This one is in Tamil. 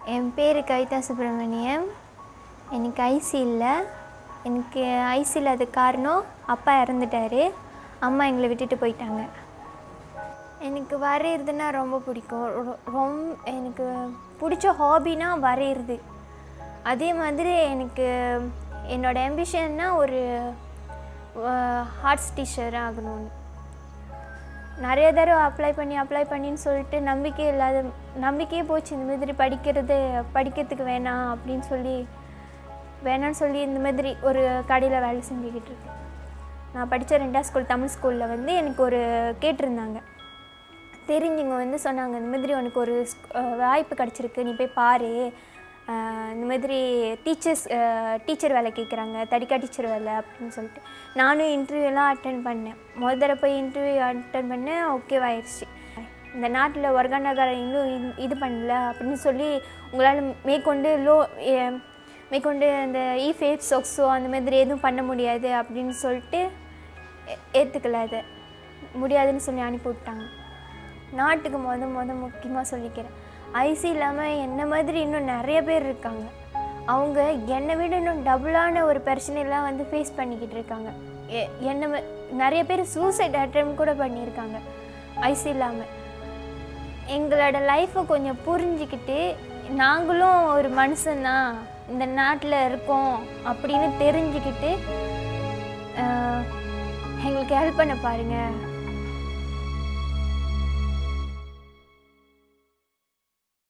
என் பேர் கவிதா சுப்பிரமணியம் எனக்கு ஐசி இல்லை எனக்கு ஐசி இல்லாத காரணம் அப்பா இறந்துட்டாரு அம்மா எங்களை விட்டுட்டு போயிட்டாங்க எனக்கு வரைகிறதுனா ரொம்ப பிடிக்கும் ரொ- ரொம்ப எனக்கு பிடிச்ச ஹாபினா வரைகிறது அதே மாதிரி எனக்கு என்னோட ஆம்பிஷன்னா ஒரு ஆர்ட்ஸ் டீச்சர் ஆகணும்னு நிறைய தடவை அப்ளை பண்ணி அப்ளை பண்ணின்னு சொல்லிட்டு நம்பிக்கை இல்லாத நம்பிக்கையே போச்சு இந்த மாதிரி படிக்கிறது படிக்கிறதுக்கு வேணாம் அப்படின்னு சொல்லி வேணாம்னு சொல்லி இந்த மாதிரி ஒரு கடையில் வேலை செஞ்சுக்கிட்டு இருக்கேன் நான் படித்த ரெண்டாவது ஸ்கூல் தமிழ் ஸ்கூலில் வந்து எனக்கு ஒரு கேட்டிருந்தாங்க தெரிஞ்சவங்க வந்து சொன்னாங்க இந்த மாதிரி உனக்கு ஒரு ஸ்க்- அஹ் வாய்ப்பு கிடச்சிருக்கு நீ போய் பாரு அஹ் இந்த மாதிரி டீச்சர்ஸ் டீச்சர் வேலை கேட்குறாங்க தடிக்கா டீச்சர் வேலை அப்படின்னு சொல்லிட்டு நானும் இன்டர்வியூலாம் அட்டன் பண்ணேன் முதல் தடவை போய் இன்டர்வியூ அட்டன் பண்ணேன் ஓகேவாயிருச்சு இந்த நாட்டில் ஒர்கானகாரம் இன்னும் இது- இது பண்ணல அப்படின்னு சொல்லி உங்களால் மேற்கொண்டு லோ எ- மேற்கொண்டு அந்த இ ஃபேப் சொக்ஸோ அந்த மாதிரி எதுவும் பண்ண முடியாது அப்படின்னு சொல்லிட்டு ஏ- ஏற்றுக்கல அதை முடியாதுன்னு சொல்லி அனுப்பி விட்டாங்க நாட்டுக்கு முத முத முக்கியமாக சொல்லிக்கிறேன் ஐசி இல்லாமல் என்ன மாதிரி இன்னும் நிறைய பேர் இருக்காங்க அவங்க என்னை விட இன்னும் டபுளான ஒரு பிரச்சனையெல்லாம் வந்து ஃபேஸ் பண்ணிக்கிட்டு இருக்காங்க எ- என்ன ம- நிறைய பேர் சூசைட் அட்டம் கூட பண்ணியிருக்காங்க ஐசி இல்லாமல் எங்களோட லைஃப்பை கொஞ்சம் புரிஞ்சுக்கிட்டு நாங்களும் ஒரு மனுஷன்தான் இந்த நாட்டில் இருக்கோம் அப்படின்னு தெரிஞ்சுக்கிட்டு ஆஹ், எங்களுக்கு ஹெல்ப் பண்ண பாருங்கள்